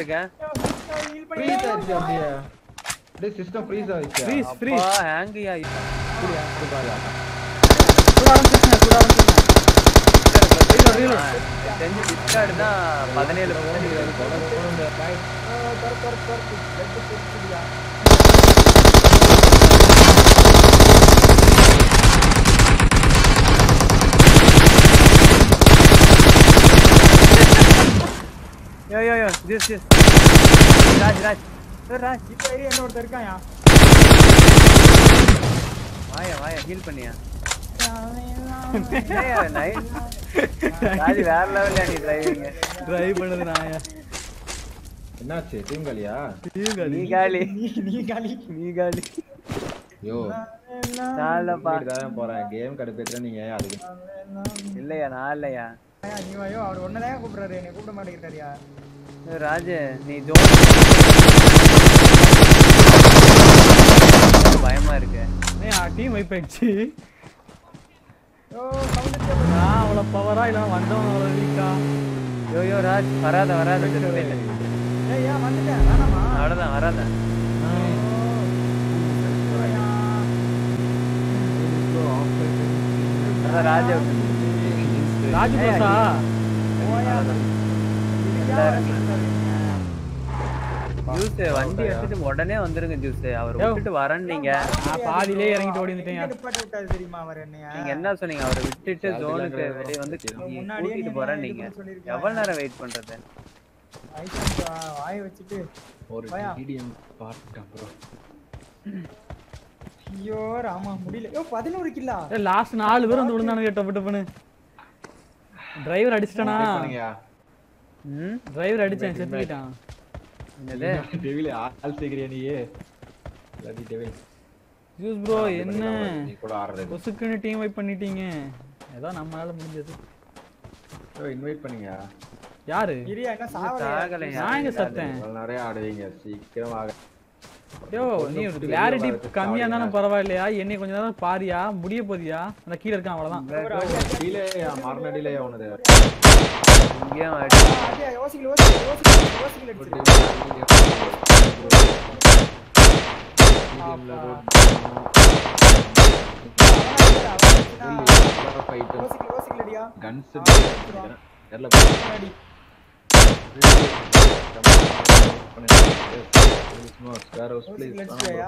இருக்கேன் ஹீல் பண்ணி ஃப்ரீஸ் ஆயிடுச்சு அப்படியே அப்படியே சிஸ்டம் ஃப்ரீஸ் ஆயிடுச்சு ஃப்ரீஸ் அப்பா ஃப்ரீஸ் ஹேங்கியா அப்படியா? இது பாரு. கூட ஆரம்பிச்சிருங்க கூட ஆரம்பிச்சிருங்க செஞ்சு டிஸ்கார்டு தான் பதினேழு பர்சன்டேஜ் தொடர்ந்து போகணும். Bye. கர் கர் கர் லெஃப்ட் தெரிச்சுடியா yo yo yo this this Raj Raj ஏய், ராஜ் இப்போ ஏரியா என்ன ஒருத்தர் இருக்காயா வாயா வாயா ஹீல் பண்ணியா என்னய்யா, nice. ராஜ் வேற லெவல்ல நீ டிரைவிங் டிரைவ் பண்ணது நாயா என்னாச்சு டீம் காலியா நீ காலி நீ நீ காலி நீ காலி யோ நான்லப்பா தான் போறேன் கேம் கடுப்பேத்துற நீங்க அதுக்கு இல்லையா நான் இல்லையா ஐயா, நீ வாயோ அவர் ஒன்னதான் கூப்பிடுறாரு என்னை கூப்பிட மாட்டேங்கிறாரியா ஏய், ராஜ் நீ ஜோன் பயமா இருக்கு டீம் வைப் ஆயிடுச்சு ஓ சவுண்ட் நான் அவ்வளோ பவரா இல்லை வந்தவன் அவ்வளோ வீக்கா யோ யோ ராஜ் வராத வராத திரும்ப இல்லை ஏய் ஏன் வந்துட்டேன் வேணாமா அவ்வளோதான் வராத அதான் ராஜ் ராஜ் போசா ஜூஸ் வண்டி எடுத்துட்டு உடனே வந்துருங்க ஜூஸ் அவர் யோ. விட்டுட்டு வரேன் நீங்க நான் பாதியிலே இறங்கிட்டு ஓடி வந்துட்டேன் நிப்பாட்டி விட்டாரு தெரியுமா அவர் என்னைய நீங்க என்ன சொன்னீங்க அவரை விட்டுட்டு Salary ஜோனுக்கு எல்லாம் வெளியே வந்து கிடையாது. நீ முன்னாடியே கூட்டிட்டு நீ போறேன் இது நீங்க பண்ண சொல்லிருக்கலாம். எவ்வளவு நேரம் வெயிட் பண்றது ஐசன் வாய வச்சுட்டு ஒரு பயா. டிடிஎம் பார்த்துட்டேன் ப்ரோ ஐயோ ராமா முடியல ஐயோ பதினோரு கில்லா லாஸ்ட் நாலு பேர் வந்து விழுந்தானுங்க டப்பு டப்புன்னு டிரைவர் அடிச்சிட்டானா பண்ணுங்க ம் டிரைவர் அடிச்சேன் செத்துக்கிட்டான் என்னது டெவில் ஆள் சேர்க்கிறியா நீயே இல்லாட்டி டெவில் ஜூஸ் ப்ரோ என்ன நீ கூட ஆடுறது கொசுக்குன்னு டீம் வைப் பண்ணிட்டீங்க ஏதோ நம்மளால முடிஞ்சது இன்வைட் பண்ணுங்க யாரு இரியா என்ன சாவலையா சாகலையா நான் எங்க சத்தேன் இவ்வளவு நிறைய ஆடுவீங்க சீக்கிரம் ஆக யோ நீ கிளாரிட்டி கம்மியா இருந்தாலும் பரவாயில்லையா என்னை கொஞ்ச நேரம் பாரியா முடிய போதியா அந்த கீழே இருக்கான் அவ்வளவுதான் கீழே மரணடியிலே அவனது இங்கேயும் அடி- ஐயா, யோசிக்கல யோசிக்கல யோசிக்கல யோசிக்கல அடிச்சிரு. யோசிக்கல யோசிக்கலடியா கன்ஸ் தெரியல முன்னாடி யோசிக்கல அடிச்சியா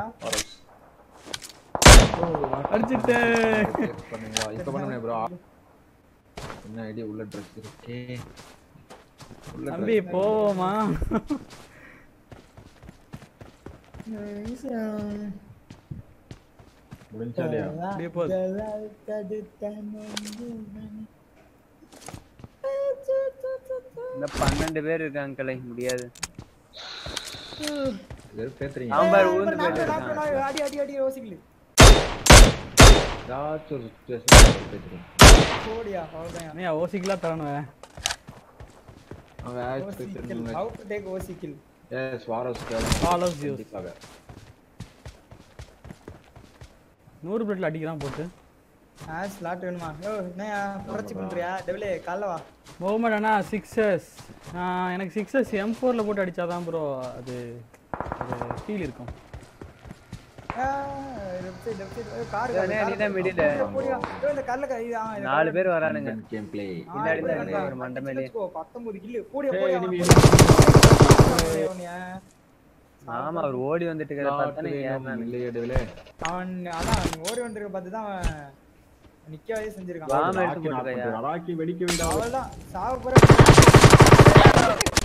அடிச்சிட்டேன் பண்ணுங்களா இப்ப பண்ணுங்க ப்ரோ என்ன ஐடியா உள்ள ட்ரெஸ் இருக்கே உள்ள தம்பி போவோமா முடிஞ்சா இல்லையா அப்படியே போகுது இந்த பன்னெண்டு பேர் இருக்காங்க கிளை முடியாது வெறும் பேத்துறீங்க அவன் பாரு ஊந்து போயிட்டு இருக்கான் அடி அடி அடி யோசிக்கல ஏதாச்சும் ஒரு சுச்சுவேஷன் பேத்துறீங்க போடியா அவ்வளவுதான் நீ ஓசிக்கலாம் தரணும் அவன் ஏதாச்சும் ஓசிக்கில் பேத்துறீங்க ஹவு டு டேக் ஓசிக்கில் எஸ் வாரஸ் Follows you. கண்டிப்பாக நூறு பிளேட்ல அடிக்கிறான் போட்டு ஆ ஸ்லாட் வேணுமா யோ என்னயா குறைச்சி பண்றியா டெவிலே காலைல வா முகமது அண்ணா சிக்ஸஸ் எனக்கு சிக்ஸஸ் எம் ஃபோரில் போட்டு அடிச்சாதான் ப்ரோ அது அது ஃபீல் இருக்கும் left side left side car ஏய், அண்ணே, நீதான் middle. போடியா யோ இந்த கல்ல கை ஆ இந்த நாலு பேர் வரானுங்க கேம் ப்ளே பின்னாடி தான் இருக்கு ஒரு மண்டை மேலே 19 கில்லு போடியா ஏய், போடியா enemy. அவன் ஆமா அவர் ஓடி வந்துட்டு இருக்கிறத பார்த்தானே ஏறினானுங்க. இல்லையே டெவிலே அவன் அதான் நீ ஓடி வந்திருக்க பார்த்து தான் அவன் நிக்கவே செஞ்சிருக்கான் வாம எடுத்து போட்டுக்கயா அடாக்கி வெடிக்க விடாம அவள்தான் சாவ போற